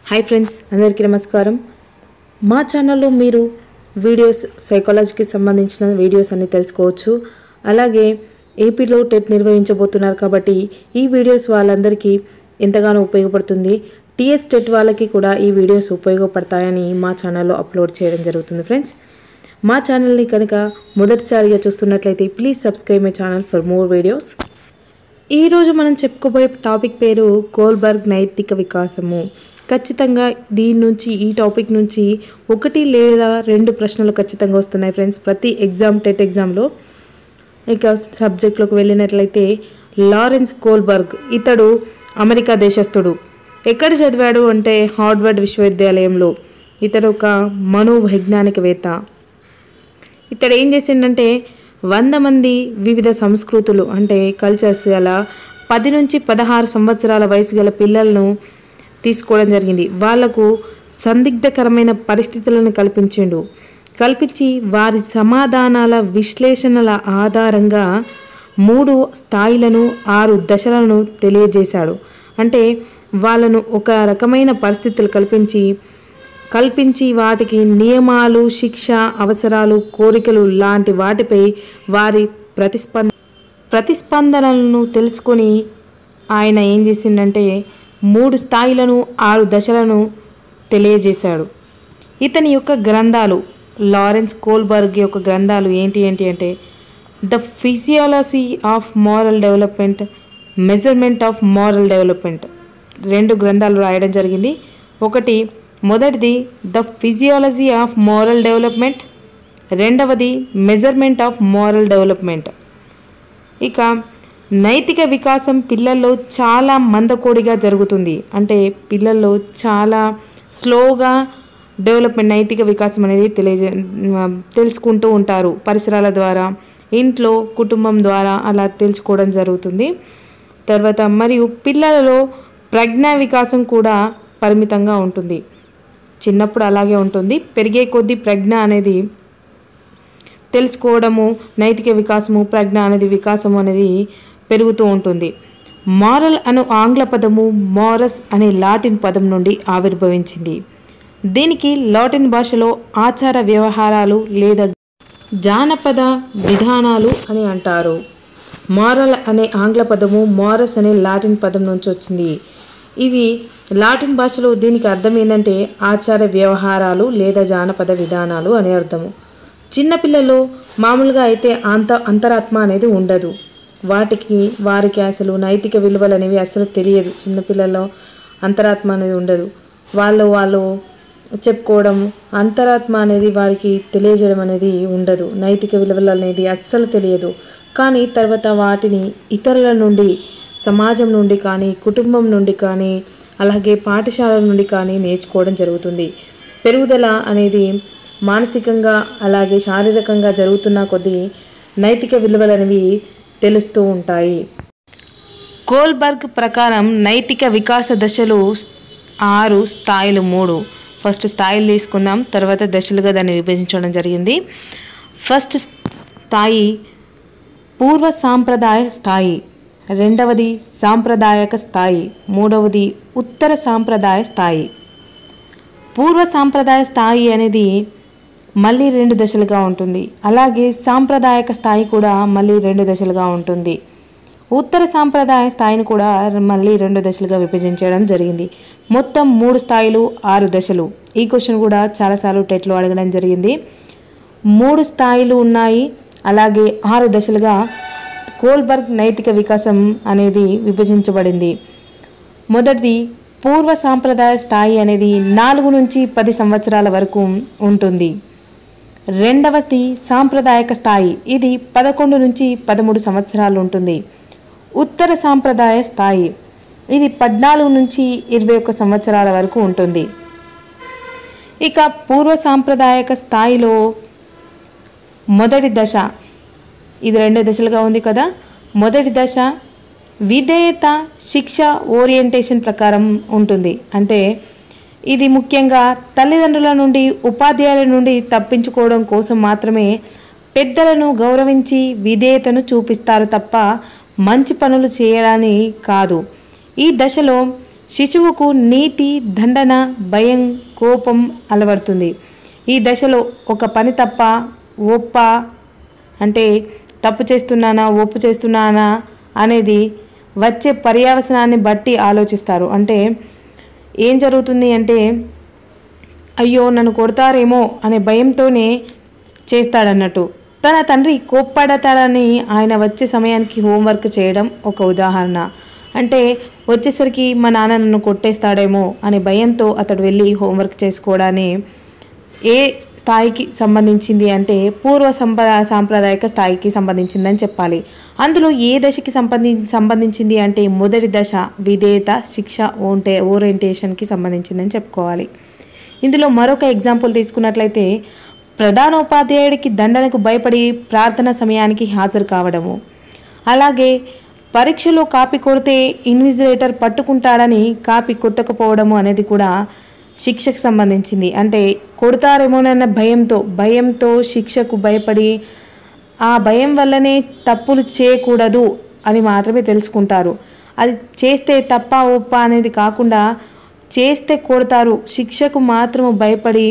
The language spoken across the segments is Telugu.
హాయ్ ఫ్రెండ్స్ అందరికీ నమస్కారం మా ఛానల్లో మీరు వీడియోస్ సైకాలజీకి సంబంధించిన వీడియోస్ అన్ని తెలుసుకోవచ్చు అలాగే ఏపీలో టెట్ నిర్వహించబోతున్నారు కాబట్టి ఈ వీడియోస్ వాళ్ళందరికీ ఎంతగానో ఉపయోగపడుతుంది టీఎస్ టెట్ వాళ్ళకి కూడా ఈ వీడియోస్ ఉపయోగపడతాయని మా ఛానల్లో అప్లోడ్ చేయడం జరుగుతుంది ఫ్రెండ్స్ మా ఛానల్ని కనుక మొదటిసారిగా చూస్తున్నట్లయితే please subscribe my channel for more videos ఈరోజు మనం చెప్పుకోబోయే టాపిక్ పేరు కోల్బర్గ్ నైతిక వికాసము ఖచ్చితంగా దీని నుంచి ఈ టాపిక్ నుంచి ఒకటి లేదా రెండు ప్రశ్నలు ఖచ్చితంగా వస్తున్నాయి ఫ్రెండ్స్ ప్రతి ఎగ్జామ్ టెట్ ఎగ్జామ్లో ఇక సబ్జెక్ట్లోకి వెళ్ళినట్లయితే లారెన్స్ కోల్బర్గ్ ఇతడు అమెరికా దేశస్థుడు ఎక్కడ చదివాడు అంటే హార్వర్డ్ విశ్వవిద్యాలయంలో ఇతడు ఒక మనోవైజ్ఞానికవేత్త ఇతడు ఏం చేసిండంటే వంద మంది వివిధ సంస్కృతులు అంటే కల్చర్స్ గల పది నుంచి పదహారు సంవత్సరాల వయసు గల పిల్లలను తీసుకోవడం జరిగింది వాళ్లకు సందిగ్ధకరమైన పరిస్థితులను కల్పించిండు కల్పించి వారి సమాధానాల విశ్లేషణల ఆధారంగా మూడు స్థాయిలను ఆరు దశలను తెలియజేశాడు అంటే వాళ్ళను ఒక రకమైన పరిస్థితులు కల్పించి కల్పించి వాటికి నియమాలు శిక్ష అవసరాలు కోరికలు లాంటి వాటిపై వారి ప్రతిస్పంద ప్రతిస్పందనలను తెలుసుకొని ఆయన ఏం చేసిండంటే మూడు స్థాయిలను ఆరు దశలను తెలియజేశాడు ఇతని యొక్క గ్రంథాలు లారెన్స్ కోల్బర్గ్ యొక్క గ్రంథాలు ఏంటి ఏంటి అంటే the physiology of moral development measurement of moral development రెండు గ్రంథాలు రాయడం జరిగింది ఒకటి మొదటిది the physiology of moral development రెండవది మెజర్మెంట్ ఆఫ్ మారల్ డెవలప్మెంట్ ఇక నైతిక వికాసం పిల్లల్లో చాలా మందకోడిగా జరుగుతుంది అంటే పిల్లల్లో చాలా స్లోగా డెవలప్మెంట్ నైతిక వికాసం అనేది తెలియజే తెలుసుకుంటూ ఉంటారు పరిసరాల ద్వారా ఇంట్లో కుటుంబం ద్వారా అలా తెలుసుకోవడం జరుగుతుంది తర్వాత మరియు పిల్లలలో ప్రజ్ఞా వికాసం కూడా పరిమితంగా ఉంటుంది చిన్నప్పుడు అలాగే ఉంటుంది పెరిగే కొద్దీ ప్రజ్ఞ అనేది తెలుసుకోవడము నైతిక వికాసము ప్రజ్ఞ అనేది వికాసము అనేది పెరుగుతూ ఉంటుంది మారల్ అను ఆంగ్ల పదము మారస్ అనే లాటిన్ పదం నుండి ఆవిర్భవించింది దీనికి లాటిన్ భాషలో ఆచార వ్యవహారాలు లేదా జానపద విధానాలు అని అంటారు మారల్ అనే ఆంగ్ల పదము మారస్ అనే లాటిన్ పదం నుంచి వచ్చింది ఇది లాటిన్ భాషలో దీనికి అర్థం ఏంటంటే ఆచార వ్యవహారాలు లేదా జానపద విధానాలు అనే అర్థము చిన్నపిల్లలు మామూలుగా అయితే అంత అంతరాత్మ అనేది ఉండదు వాటికి వారికి అసలు నైతిక విలువలు అనేవి అసలు తెలియదు చిన్నపిల్లల్లో అంతరాత్మ అనేది ఉండదు వాళ్ళు వాళ్ళు చెప్పుకోవడం అంతరాత్మ అనేది వారికి తెలియజేయడం అనేది ఉండదు నైతిక విలువలు అనేది అస్సలు తెలియదు కానీ తర్వాత వాటిని ఇతరుల నుండి సమాజం నుండి కానీ కుటుంబం నుండి కానీ అలాగే పాఠశాలల నుండి కానీ నేర్చుకోవడం జరుగుతుంది పెరుగుదల అనేది మానసికంగా అలాగే శారీరకంగా జరుగుతున్న కొద్దీ నైతిక విలువలు అనేవి తెలుస్తూ ఉంటాయి కోల్బర్గ్ ప్రకారం నైతిక వికాస దశలు ఆరు స్థాయిలు మూడు ఫస్ట్ స్థాయిలు తీసుకుందాం తర్వాత దశలుగా దాన్ని విభజించడం జరిగింది ఫస్ట్ స్థాయి పూర్వ సాంప్రదాయ స్థాయి రెండవది సాంప్రదాయక స్థాయి మూడవది ఉత్తర సాంప్రదాయ స్థాయి పూర్వ సాంప్రదాయ స్థాయి అనేది మళ్ళీ రెండు దశలుగా ఉంటుంది అలాగే సాంప్రదాయక స్థాయి కూడా మళ్ళీ రెండు దశలుగా ఉంటుంది ఉత్తర సాంప్రదాయ స్థాయిని కూడా మళ్ళీ రెండు దశలుగా విభజించడం జరిగింది మొత్తం మూడు స్థాయిలు ఆరు దశలు ఈ క్వశ్చన్ కూడా చాలాసార్లు టెట్లో అడగడం జరిగింది మూడు స్థాయిలు ఉన్నాయి అలాగే ఆరు దశలుగా కోల్బర్గ్ నైతిక వికాసం అనేది విభజించబడింది మొదటిది పూర్వ సాంప్రదాయ స్థాయి అనేది నాలుగు నుంచి పది సంవత్సరాల వరకు ఉంటుంది రెండవది సాంప్రదాయక స్థాయి ఇది పదకొండు నుంచి పదమూడు సంవత్సరాలు ఉంటుంది ఉత్తర సాంప్రదాయ స్థాయి ఇది పద్నాలుగు నుంచి ఇరవై ఒక్క సంవత్సరాల వరకు ఉంటుంది ఇక పూర్వ సాంప్రదాయక స్థాయిలో మొదటి దశ ఇది రెండు దశలుగా ఉంది కదా మొదటి దశ విధేయత శిక్ష ఓరియంటేషన్ ప్రకారం ఉంటుంది అంటే ఇది ముఖ్యంగా తల్లిదండ్రుల నుండి ఉపాధ్యాయుల నుండి తప్పించుకోవడం కోసం మాత్రమే పెద్దలను గౌరవించి విధేయతను చూపిస్తారు తప్ప మంచి పనులు చేయడాన్ని కాదు ఈ దశలో శిశువుకు నీతి దండన భయం కోపం అలవడుతుంది ఈ దశలో ఒక పని తప్ప ఒప్ప అంటే తప్పు చేస్తున్నానా ఒప్పు చేస్తున్నానా అనేది వచ్చే పర్యావసనాన్ని బట్టి ఆలోచిస్తారు అంటే ఏం జరుగుతుంది అంటే అయ్యో నన్ను కొడతారేమో అనే భయంతోనే చేస్తాడన్నట్టు తన తండ్రి కోప్పడతాడని ఆయన వచ్చే సమయానికి హోంవర్క్ చేయడం ఒక ఉదాహరణ అంటే వచ్చేసరికి మా నాన్న నన్ను కొట్టేస్తాడేమో అనే భయంతో అతడు వెళ్ళి హోంవర్క్ చేసుకోవడాన్ని ఏ స్థాయికి సంబంధించింది అంటే పూర్వ సంప్ర సాంప్రదాయక స్థాయికి సంబంధించిందని చెప్పాలి అందులో ఏ దశకి సంబంధి సంబంధించింది అంటే మొదటి దశ విధేయత శిక్ష ఓంటే ఓరియంటేషన్కి సంబంధించిందని చెప్పుకోవాలి ఇందులో మరొక ఎగ్జాంపుల్ తీసుకున్నట్లయితే ప్రధానోపాధ్యాయుడికి దండనకు భయపడి ప్రార్థన సమయానికి హాజరు కావడము అలాగే పరీక్షలో కాపీ కొడితే ఇన్విజిలేటర్ పట్టుకుంటాడని కాపీ కొట్టకపోవడము అనేది కూడా శిక్షకు సంబంధించింది అంటే కొడతారేమోనన్న భయంతో భయంతో శిక్షకు భయపడి ఆ భయం వల్లనే తప్పులు చేయకూడదు అని మాత్రమే తెలుసుకుంటారు అది చేస్తే తప్ప ఒప్ప అనేది కాకుండా చేస్తే కొడతారు శిక్షకు మాత్రము భయపడి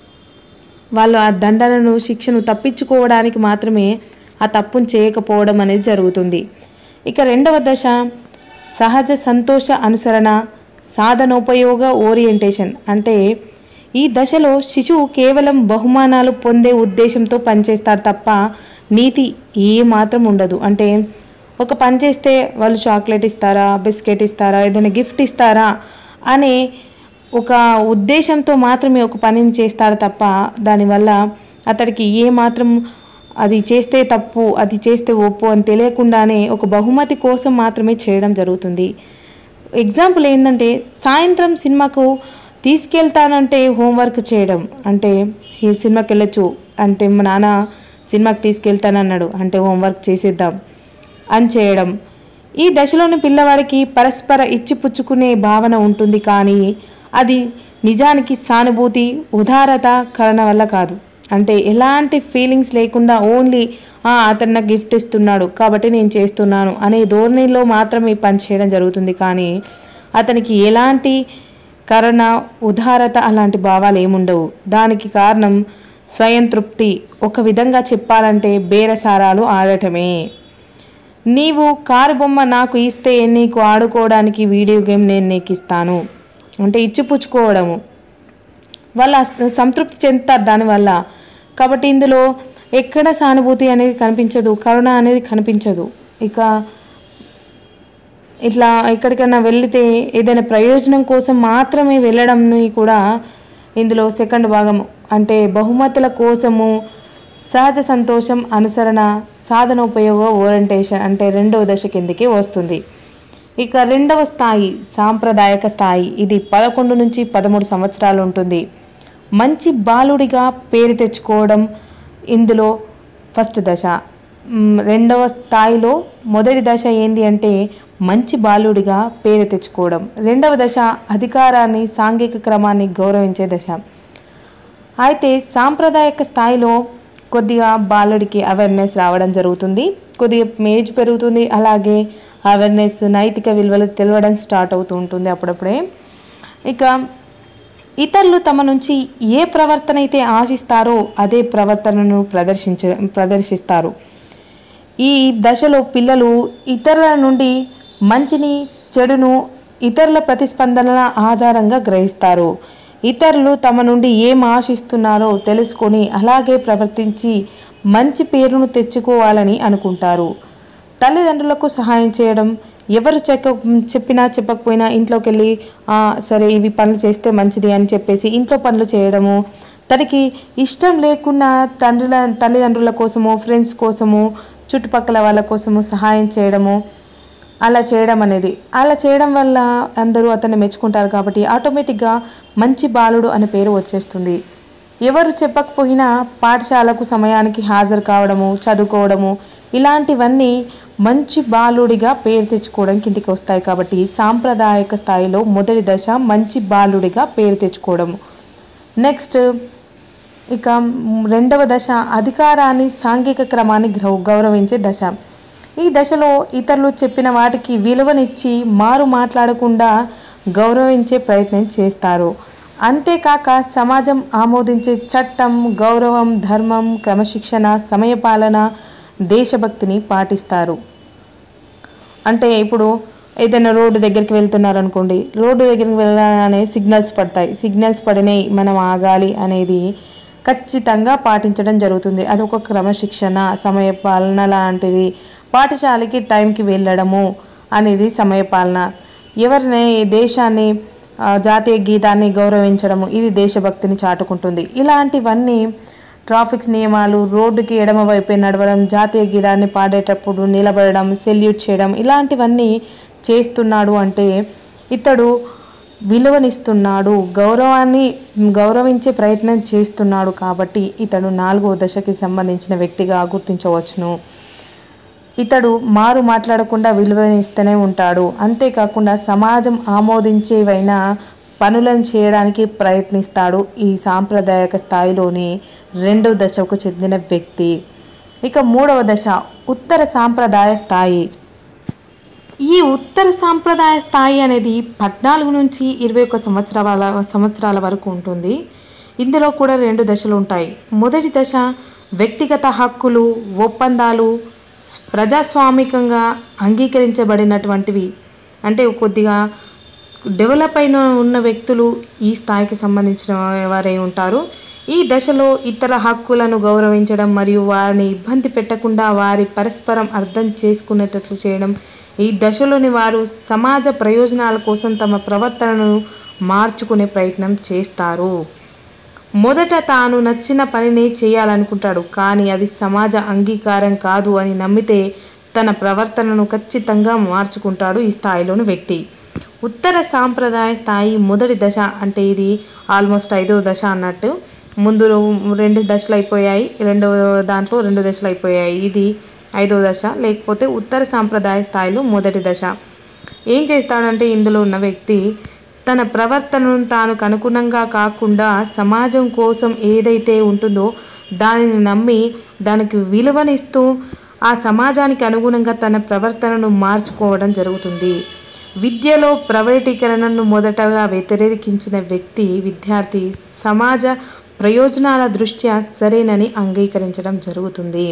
వాళ్ళు ఆ దండనను శిక్షను తప్పించుకోవడానికి మాత్రమే ఆ తప్పును చేయకపోవడం అనేది జరుగుతుంది ఇక రెండవ దశ సహజ సంతోష అనుసరణ సాధనోపయోగ ఓరియంటేషన్ అంటే ఈ దశలో శిశువు కేవలం బహుమానాలు పొందే ఉద్దేశంతో పనిచేస్తారు తప్ప నీతి ఏ మాత్రం ఉండదు అంటే ఒక పని చేస్తే వాళ్ళు చాక్లెట్ ఇస్తారా బిస్కెట్ ఇస్తారా ఏదైనా గిఫ్ట్ ఇస్తారా అనే ఒక ఉద్దేశంతో మాత్రమే ఒక పనిని చేస్తాడు తప్ప దానివల్ల అతడికి ఏ మాత్రం అది చేస్తే తప్పు అది చేస్తే ఒప్పు అని తెలియకుండానే ఒక బహుమతి కోసం మాత్రమే చేయడం జరుగుతుంది ఎగ్జాంపుల్ ఏంటంటే సాయంత్రం సినిమాకు తీసుకెళ్తానంటే హోంవర్క్ చేయడం అంటే ఈ సినిమాకి వెళ్ళొచ్చు అంటే మా నాన్న సినిమాకి తీసుకెళ్తానన్నాడు అంటే హోంవర్క్ చేసేద్దాం అని చేయడం ఈ దశలోని పిల్లవాడికి పరస్పర ఇచ్చిపుచ్చుకునే భావన ఉంటుంది కానీ అది నిజానికి సానుభూతి ఉదారత కరణ వల్ల కాదు అంటే ఎలాంటి ఫీలింగ్స్ లేకుండా ఓన్లీ అతను నాకు గిఫ్ట్ ఇస్తున్నాడు కాబట్టి నేను చేస్తున్నాను అనే ధోరణిలో మాత్రమే ఈ పని చేయడం జరుగుతుంది కానీ అతనికి ఎలాంటి కరుణ ఉదారత అలాంటి భావాలు ఏముండవు దానికి కారణం స్వయం తృప్తి ఒక విధంగా చెప్పాలంటే బేరసారాలు ఆడటమే నీవు కారు బొమ్మ నాకు ఇస్తే నీకు ఆడుకోవడానికి వీడియో గేమ్ నేను నీకు ఇస్తాను అంటే ఇచ్చిపుచ్చుకోవడము వాళ్ళ సంతృప్తి చెందుతారు దానివల్ల కాబట్టి ఇందులో ఎక్కడ సానుభూతి అనేది కనిపించదు కరుణ అనేది కనిపించదు ఇక ఇట్లా ఎక్కడికైనా వెళితే ఏదైనా ప్రయోజనం కోసం మాత్రమే వెళ్ళడంని కూడా ఇందులో సెకండ్ భాగం అంటే బహుమతుల కోసము సహజ సంతోషం అనుసరణ సాధనోపయోగ ఓరియంటేషన్ అంటే రెండవ దశ కిందకి వస్తుంది ఇక రెండవ స్థాయి సాంప్రదాయక స్థాయి ఇది పదకొండు నుంచి పదమూడు సంవత్సరాలు ఉంటుంది మంచి బాలుడిగా పేరు తెచ్చుకోవడం ఇందులో ఫస్ట్ దశ మ్, రెండవ స్థాయిలో మొదటి దశ ఏంది అంటే మంచి బాలుడిగా పేరు తెచ్చుకోవడం రెండవ దశ అధికారాన్ని సాంఘిక క్రమాన్ని గౌరవించే దశ అయితే సాంప్రదాయక స్థాయిలో కొద్దిగా బాలుడికి అవేర్నెస్ రావడం జరుగుతుంది కొద్దిగా ఏజ్ పెరుగుతుంది అలాగే అవేర్నెస్ నైతిక విలువలు తెలవడం స్టార్ట్ అవుతూ ఉంటుంది అప్పుడప్పుడే ఇక ఇతరులు తమ నుంచి ఏ ప్రవర్తన అయితే ఆశిస్తారో అదే ప్రవర్తనను ప్రదర్శించ ప్రదర్శిస్తారు ఈ దశలో పిల్లలు ఇతరుల నుండి మంచిని చెడును ఇతరుల ప్రతిస్పందనల ఆధారంగా గ్రహిస్తారు ఇతరులు తమ నుండి ఏం ఆశిస్తున్నారో తెలుసుకొని అలాగే ప్రవర్తించి మంచి పేరును తెచ్చుకోవాలని అనుకుంటారు తల్లిదండ్రులకు సహాయం చేయడం ఎవరు చెక్క చెప్పినా చెప్పకపోయినా ఇంట్లోకి వెళ్ళి "ఆ, సరే ఇవి పనులు చేస్తే మంచిది అని చెప్పేసి ఇంట్లో పనులు చేయడము తనకి ఇష్టం లేకున్నా తండ్రుల తల్లిదండ్రుల కోసము ఫ్రెండ్స్ కోసము చుట్టుపక్కల వాళ్ళ కోసము సహాయం చేయడము అలా చేయడం అనేది అలా చేయడం వల్ల అందరూ అతన్ని మెచ్చుకుంటారు కాబట్టి ఆటోమేటిక్గా మంచి బాలుడు అనే పేరు వచ్చేస్తుంది ఎవరు చెప్పకపోయినా పాఠశాలకు సమయానికి హాజరు కావడము చదువుకోవడము ఇలాంటివన్నీ మంచి బాలుడిగా పేరు తెచ్చుకోవడం కిందికి వస్తాయి కాబట్టి సాంప్రదాయక స్థాయిలో మొదటి దశ మంచి బాలుడిగా పేరు తెచ్చుకోవడము నెక్స్ట్ ఇక రెండవ దశ అధికారాన్ని సాంఘిక క్రమాన్ని గ్రౌ గౌరవించే దశ ఈ దశలో ఇతరులు చెప్పిన వాటికి విలువనిచ్చి మారు మాట్లాడకుండా గౌరవించే ప్రయత్నం చేస్తారు అంతేకాక సమాజం ఆమోదించే చట్టం గౌరవం ధర్మం క్రమశిక్షణ సమయపాలన దేశభక్తిని పాటిస్తారు అంటే ఇప్పుడు ఏదైనా రోడ్డు దగ్గరికి వెళ్తున్నారు అనుకోండి రోడ్డు దగ్గరికి వెళ్ళగానే సిగ్నల్స్ పడతాయి సిగ్నల్స్ పడినాయి మనం ఆగాలి అనేది ఖచ్చితంగా పాటించడం జరుగుతుంది అది ఒక క్రమశిక్షణ సమయపాలన లాంటిది పాఠశాలకి టైంకి వెళ్ళడము అనేది సమయపాలన ఎవరిని దేశాన్ని ఆ, జాతీయ గీతాన్ని గౌరవించడము ఇది దేశభక్తిని చాటుకుంటుంది ఇలాంటివన్నీ ట్రాఫిక్స్ నియమాలు రోడ్డుకి ఎడమ వైపే నడవడం జాతీయ గీతాన్ని పాడేటప్పుడు నిలబడడం సెల్యూట్ చేయడం ఇలాంటివన్నీ చేస్తున్నాడు అంటే ఇతడు విలువనిస్తున్నాడు గౌరవాన్ని గౌరవించే ప్రయత్నం చేస్తున్నాడు కాబట్టి ఇతడు నాలుగో దశకి సంబంధించిన వ్యక్తిగా గుర్తించవచ్చును ఇతడు మారు మాట్లాడకుండా విలువనిస్తూనే ఉంటాడు అంతేకాకుండా సమాజం ఆమోదించేవైనా పనులను చేయడానికి ప్రయత్నిస్తాడు ఈ సాంప్రదాయక స్థాయిలోని రెండవ దశకు చెందిన వ్యక్తి ఇక మూడవ దశ ఉత్తర సాంప్రదాయ స్థాయి ఈ ఉత్తర సాంప్రదాయ స్థాయి అనేది పద్నాలుగు నుంచి ఇరవై ఒక్క సంవత్సరాల సంవత్సరాల వరకు ఉంటుంది ఇందులో కూడా రెండు దశలు ఉంటాయి మొదటి దశ వ్యక్తిగత హక్కులు ఒప్పందాలు ప్రజాస్వామికంగా అంగీకరించబడినటువంటివి అంటే కొద్దిగా డెవలప్ అయిన ఉన్న వ్యక్తులు ఈ స్థాయికి సంబంధించిన వారై ఉంటారు ఈ దశలో ఇతర హక్కులను గౌరవించడం మరియు వారిని ఇబ్బంది పెట్టకుండా వారి పరస్పరం అర్థం చేసుకునేటట్లు చేయడం ఈ దశలోని వారు సమాజ ప్రయోజనాల కోసం తమ ప్రవర్తనను మార్చుకునే ప్రయత్నం చేస్తారు మొదట తాను నచ్చిన పనిని చేయాలనుకుంటాడు కానీ అది సమాజ అంగీకారం కాదు అని నమ్మితే తన ప్రవర్తనను ఖచ్చితంగా మార్చుకుంటాడు ఈ స్థాయిలోని వ్యక్తి ఉత్తర సాంప్రదాయ స్థాయి మొదటి దశ అంటే ఇది ఆల్మోస్ట్ ఐదో దశ అన్నట్టు ముందు రెండు దశలు అయిపోయాయి రెండవ దాంట్లో రెండు దశలు అయిపోయాయి ఇది ఐదో దశ లేకపోతే ఉత్తర సాంప్రదాయ స్థాయిలో మొదటి దశ ఏం చేస్తాడంటే ఇందులో ఉన్న వ్యక్తి తన ప్రవర్తనను తాను అనుగుణంగా కాకుండా సమాజం కోసం ఏదైతే ఉంటుందో దానిని నమ్మి దానికి విలువనిస్తూ ఆ సమాజానికి అనుగుణంగా తన ప్రవర్తనను మార్చుకోవడం జరుగుతుంది విద్యలో ప్రైవేటీకరణను మొదటగా వ్యతిరేకించిన వ్యక్తి విద్యార్థి సమాజ ప్రయోజనాల దృష్ట్యా సరేనని అంగీకరించడం జరుగుతుంది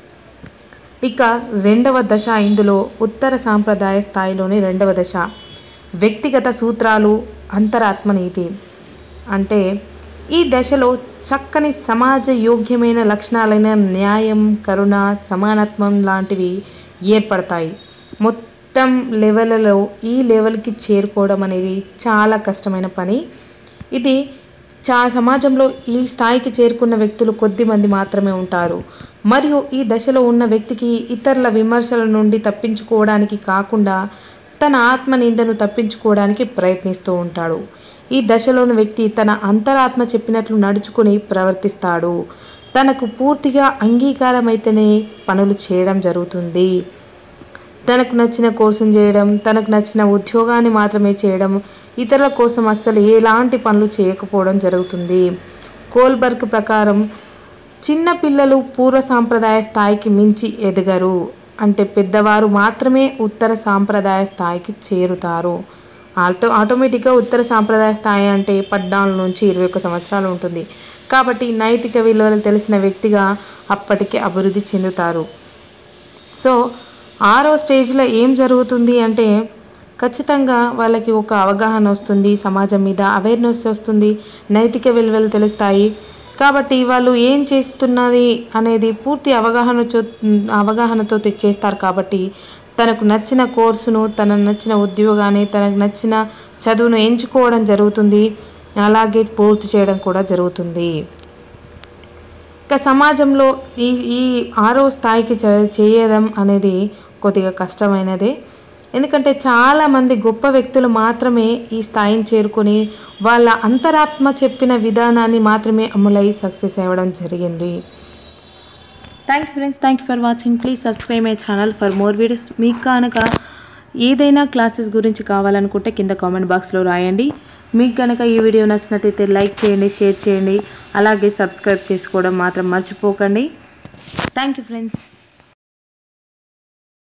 ఇక రెండవ దశ ఇందులో ఉత్తర సాంప్రదాయ స్థాయిలోని రెండవ దశ వ్యక్తిగత సూత్రాలు అంతరాత్మనీతి అంటే ఈ దశలో చక్కని సమాజ యోగ్యమైన లక్షణాలైన న్యాయం కరుణ సమానత్వం లాంటివి ఏర్పడతాయి మొత్తం లెవెల్లో ఈ లెవెల్కి చేరుకోవడం అనేది చాలా కష్టమైన పని ఇది చా సమాజంలో ఈ స్థాయికి చేరుకున్న వ్యక్తులు కొద్ది మంది మాత్రమే ఉంటారు మరియు ఈ దశలో ఉన్న వ్యక్తికి ఇతరుల విమర్శల నుండి తప్పించుకోవడానికి కాకుండా తన ఆత్మ నిందను తప్పించుకోవడానికి ప్రయత్నిస్తూ ఉంటాడు ఈ దశలోని వ్యక్తి తన అంతరాత్మ చెప్పినట్లు నడుచుకుని ప్రవర్తిస్తాడు తనకు పూర్తిగా అంగీకారమైతేనే పనులు చేయడం జరుగుతుంది తనకు నచ్చిన కోర్సును చేయడం తనకు నచ్చిన ఉద్యోగాన్ని మాత్రమే చేయడం ఇతరుల కోసం అస్సలు ఎలాంటి పనులు చేయకపోవడం జరుగుతుంది కోల్బర్గ్ ప్రకారం చిన్న పిల్లలు పూర్వ సాంప్రదాయ స్థాయికి మించి ఎదగరు అంటే పెద్దవారు మాత్రమే ఉత్తర సాంప్రదాయ స్థాయికి చేరుతారు ఆటో ఆటోమేటిక్గా ఉత్తర సాంప్రదాయ స్థాయి అంటే పద్నాలుగు నుంచి ఇరవై ఒక్క సంవత్సరాలు ఉంటుంది కాబట్టి నైతిక విలువలు తెలిసిన వ్యక్తిగా అప్పటికి అభివృద్ధి చెందుతారు సో ఆరో స్టేజ్లో ఏం జరుగుతుంది అంటే ఖచ్చితంగా వాళ్ళకి ఒక అవగాహన వస్తుంది సమాజం మీద అవేర్నెస్ వస్తుంది నైతిక విలువలు తెలుస్తాయి కాబట్టి వాళ్ళు ఏం చేస్తున్నది అనేది పూర్తి అవగాహన చో అవగాహనతో తెచ్చేస్తారు కాబట్టి తనకు నచ్చిన కోర్సును తనకు నచ్చిన ఉద్యోగాన్ని తనకు నచ్చిన చదువును ఎంచుకోవడం జరుగుతుంది అలాగే పూర్తి చేయడం కూడా జరుగుతుంది ఇక సమాజంలో ఈ ఈ ఆరో స్థాయికి చే- చేయడం అనేది కొద్దిగా కష్టమైనదే ఎందుకంటే చాలామంది గొప్ప వ్యక్తులు మాత్రమే ఈ స్థాయిని చేరుకొని వాళ్ళ అంతరాత్మ చెప్పిన విధానాన్ని మాత్రమే అమలై సక్సెస్ అవ్వడం జరిగింది thank you friends thank you for watching please subscribe my channel for more videos మీకు కనుక ఏదైనా క్లాసెస్ గురించి కావాలనుకుంటే కింద కామెంట్ బాక్స్లో రాయండి మీకు కనుక ఈ వీడియో నచ్చినట్టయితే లైక్ చేయండి షేర్ చేయండి అలాగే సబ్స్క్రైబ్ చేసుకోవడం మాత్రం మర్చిపోకండి థ్యాంక్ యూ ఫ్రెండ్స్